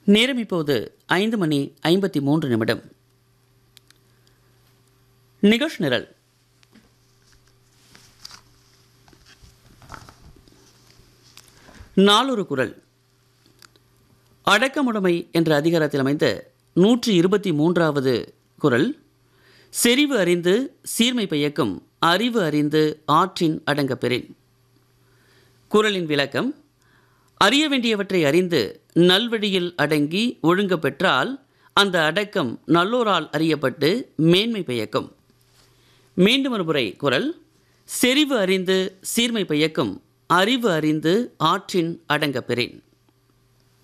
நேரம் இப்போது ஐந்து மணி ஐம்பத்தி மூன்று நிமிடம் நிகழ்ச் நிரல் நாளொரு குரல் அடக்கமுடைமை என்ற அதிகாரத்தில் அமைந்த நூற்றி இருபத்தி மூன்றாவது குரல் செறிவு அறிந்து சீர்மை பயக்கும் அறிவு அறிந்து ஆற்றின் அடங்கப்பெறின் குரலின் விளக்கம் அறிய வேண்டியவற்றை அறிந்து நல்வழியில் அடங்கி ஒழுங்க பெற்றால் அந்த அடக்கம் நல்லோரால் அறியப்பட்டு மேன்மை பயக்கும் மீண்டும் ஒரு முறை குரல் செறிவு அறிந்து சீர்மை பயக்கும் அறிவு அறிந்து ஆற்றின் அடங்கப்பெறின்